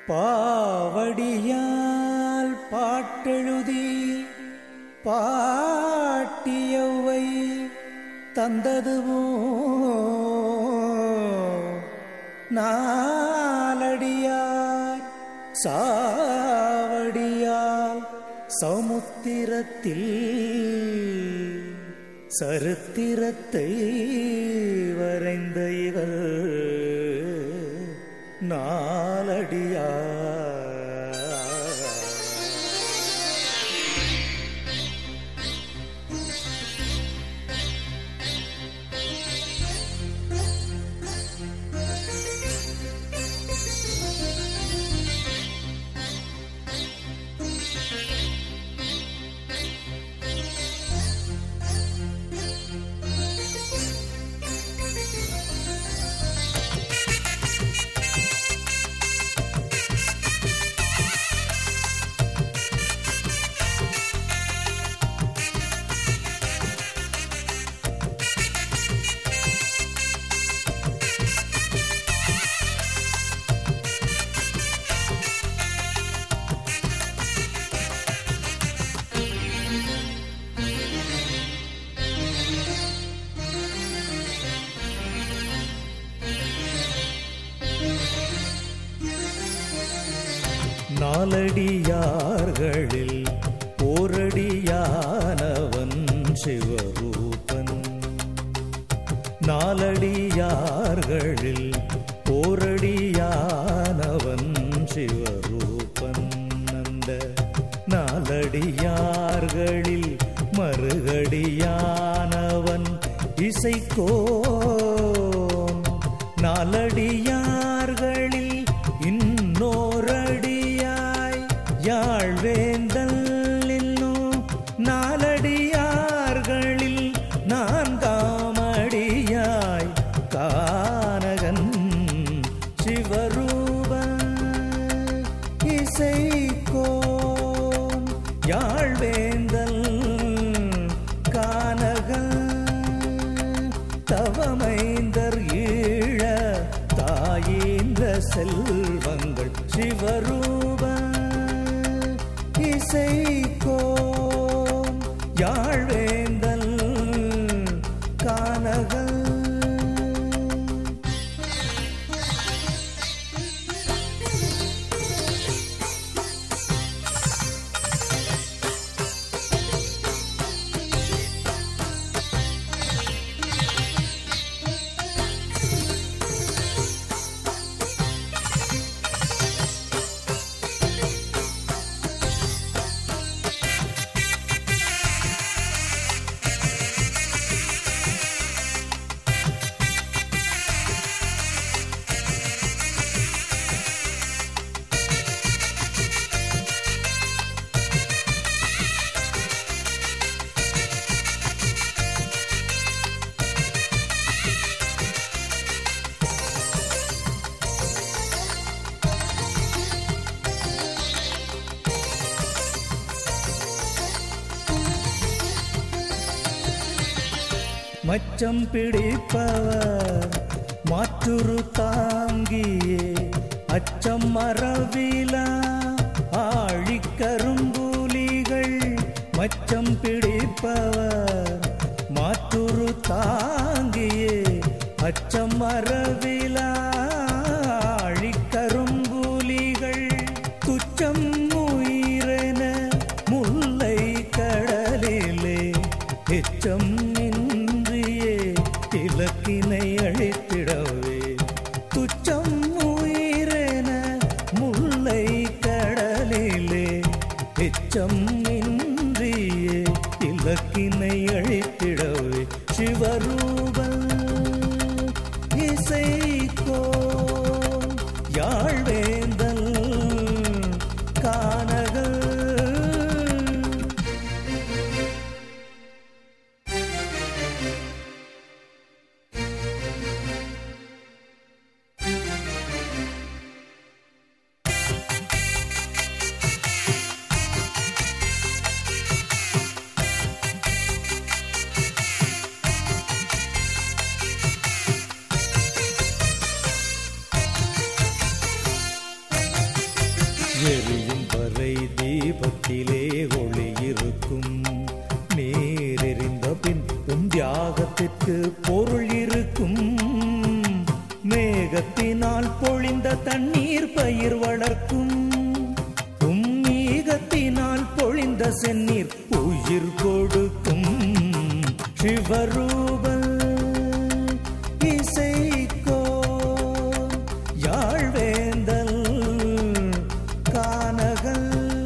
பாவடியால் பாட்டெழுதி பாட்டியவை தந்ததுவோ நாலடியார் சாவடியால் சமுத்திரத்தில் சரித்திரத்தை வரைந்த இவர் நாலடியார் நாலடியார்களில் ஓரடியானவன் சிவரூபன் நாலடியார்களில் ஓரடியானவன் சிவரூபன் அந்த நாலடியார்களில் மறுகடியானவன் இசைக்கோன் நாலடியார்களில் இன்னோரடியாய் யாழ்வேந்தல் இன்னும் நாலடியார்களில் நான்காமடியாய் கானகன் சிவரூப இசைக்கோன் யாழ்வேந்தல் கானகன் தவமைந்தர் ஈழ தாயேந்த செல்வங்கள் சிவரூப இசைக்கோன் யாழ்வேந்தல் கானகன் மச்சம் பிடிப்பவர் மாற்றுரு தாங்கியே அச்சம் மறவிலா ஆழிக்கரும்புலிகள் மச்சம் பிடிப்பவர் மாற்றுரு தாங்கியே அச்சம் மறவிலா ஆழிக்கரும்புலிகள் துச்சம் உயிரென முல்லை கடலிலே எச்சம் இன்றியே இலக்கினை அழித்திடவே துச்சம் உயிரென முல்லை கடலிலே எச்சம் இன்றியே இலக்கினை அழித்திடவே சிவரூபல் இசைக்கோ யாழ்வேந்தல் கானகல் எரியும் வரை தீபத்திலே ஒளி இருக்கும் நீரெறிந்த பின் உம் தியாகத்திற்கு பொருள் இருக்கும் மேகத்தினால் பொழிந்த தண்ணீர் பயிர் வளர்க்கும் உம் ஈகத்தினால் பொழிந்த செந்நீர் உயிர் கொடுக்கும் சிவரூப இசைக்கோ யாழ்வேந்தல் கானகல்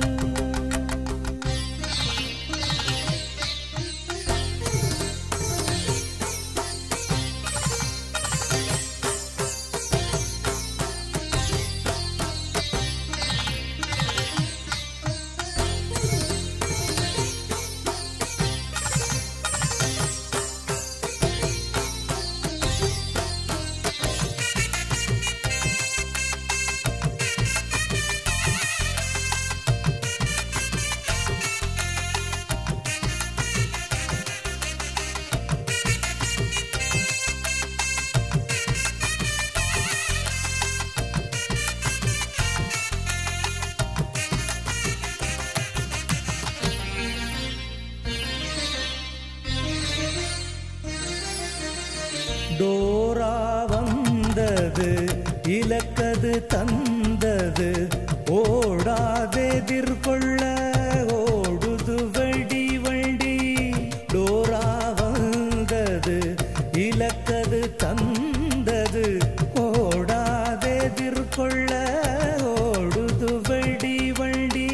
டோரா வந்தது இலக்கது தந்தது ஓடாதெதிர்கொள்ள ஓடுது வடி வண்டி டோரா வந்தது இலக்கது தந்தது ஓடாதெதிர்கொள்ள ஓடுது வடி வண்டி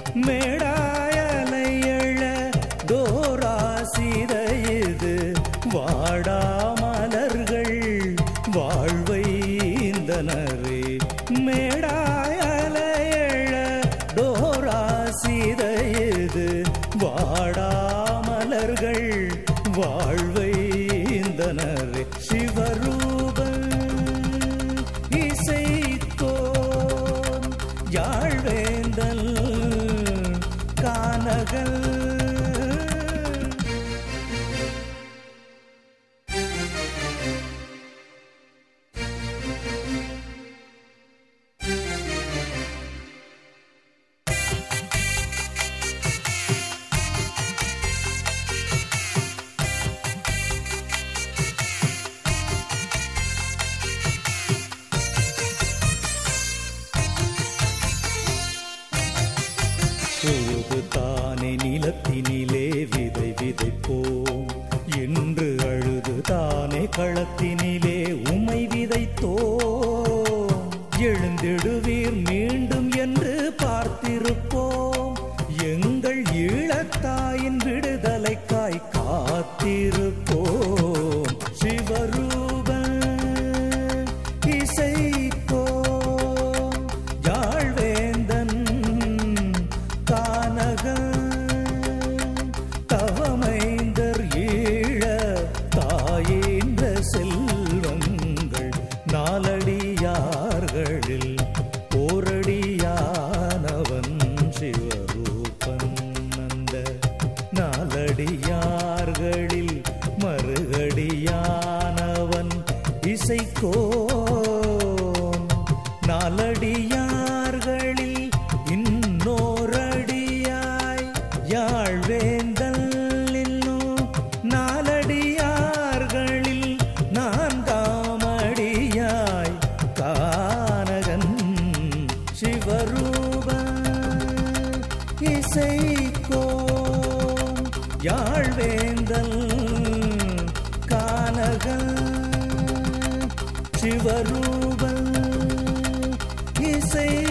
மேடாயலையழ டோரா சிதையுது வாடா மலர்கள் வாழ்வை இந்தனரே மேடாயலையழ டோரா சிதையுது வாடா மலர்கள் வாழ்வை இந்தனரே சிவரூபன் இசைத்தோன் யாழ்வேந்தல் கானகல் பொழுது தானே நிலத்தினிலே விதை விதைப்போம் என்று அழுது தானே களத்தினிலே உமை விதைத்தோம் எழுந்திடுவீர் மீண்டும் என்று பார்த்திருப்போம் எங்கள் ஈழத்தாயின் விடுதலைக்காய் காத்திருப்போம் சிவரூபன் இசைத்தோம் யாழ்வேந்தன் கானகன் தவமைந்தர் ஈழ தாயேந்த செல்வங்கள் நாலடியார்களில் ஓரடியானவன் சிவரூபன் அந்த நாலடியார்களில் மறுகடியானவன் இசைக்கோன் நாலடியார்களில் இன்னோரடியாய் யாழ்வேந்தல் இன்னும் நாலடியார்களில் நான்காமடியாய் கானகன் சிவரூப இசைக்கோன் யாழ்வேந்தல் கானகன் சிவரூபன் இசை